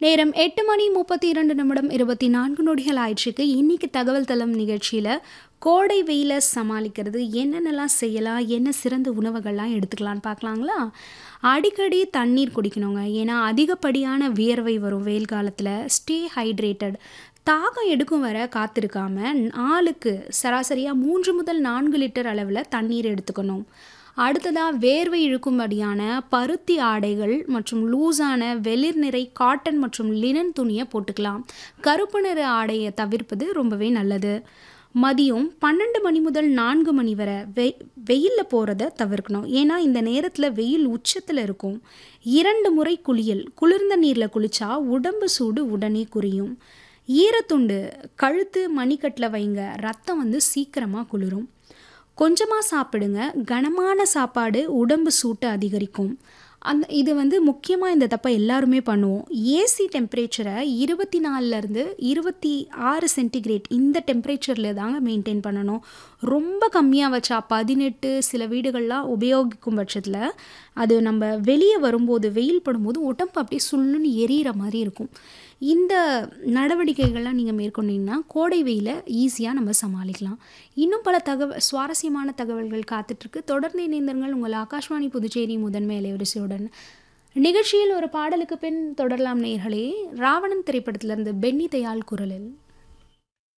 நேரம் எட்டு மணி முப்பத்தி இரண்டு நிமிடம் இருபத்தி நான்கு நொடிகள் ஆயிடுச்சுக்கு இன்னைக்கு தகவல் தளம் நிகழ்ச்சியில் கோடை வெயிலை சமாளிக்கிறது என்னென்னலாம் செய்யலாம் என்ன சிறந்த உணவுகள்லாம் எடுத்துக்கலாம்னு பார்க்கலாங்களா அடிக்கடி தண்ணீர் குடிக்கணுங்க ஏன்னா அதிகப்படியான வியர்வை வரும் வெயில் காலத்தில் ஸ்டே ஹைட்ரேட்டட் தாகம் எடுக்கும் வர காத்திருக்காம நாளுக்கு சராசரியாக மூன்று முதல் நான்கு லிட்டர் அளவில் தண்ணீர் எடுத்துக்கணும் அடுத்ததாக வேர்வை இழுக்கும்படியான பருத்தி ஆடைகள் மற்றும் லூஸான வெளிர் நிறை காட்டன் மற்றும் லினன் துணியை போட்டுக்கலாம் கருப்பு நிற ஆடையை தவிர்ப்பது ரொம்பவே நல்லது மதியம் பன்னெண்டு மணி முதல் நான்கு மணி வரை வெ வெயிலில் போகிறத தவிர்க்கணும் ஏன்னா இந்த நேரத்தில் வெயில் உச்சத்தில் இருக்கும் இரண்டு முறை குளியல் குளிர்ந்த நீரில் குளித்தா உடம்பு சூடு உடனே குறையும் ஈரத்துண்டு கழுத்து மணிக்கட்டில் வைங்க ரத்தம் வந்து சீக்கிரமாக குளிரும் கொஞ்சமாக சாப்பிடுங்க கனமான சாப்பாடு உடம்பு சூட்டை அதிகரிக்கும் அந்த இது வந்து முக்கியமாக இந்த தப்பை எல்லாருமே பண்ணுவோம் ஏசி டெம்பரேச்சரை இருபத்தி நாலுலேருந்து இருபத்தி ஆறு சென்டிகிரேட் இந்த டெம்பரேச்சரில் தாங்க மெயின்டைன் பண்ணணும் ரொம்ப கம்மியாக வச்சா பதினெட்டு சில வீடுகள்லாம் உபயோகிக்கும் பட்சத்தில் அது நம்ம வெளியே வரும்போது வெயில் படும்போது உடம்பு அப்படியே சுள்ளுன்னு எரியிற மாதிரி இருக்கும் இந்த நடவடிக்கைகள்லாம் நீங்கள் மேற்கொண்டீங்கன்னா கோடை வெயிலை ஈஸியாக நம்ம சமாளிக்கலாம் இன்னும் பல தகவல் சுவாரஸ்யமான தகவல்கள் காத்துட்ருக்கு தொடர்ந்து இணைந்தர்கள் உங்கள் ஆகாஷ்வாணி புதுச்சேரி முதன்மை அலைவரிசையுடன் நிகழ்ச்சியில் ஒரு பாடலுக்கு பின் தொடரலாம் நேர்களே ராவணன் திரைப்படத்திலிருந்து பென்னி தயாள் குரலில்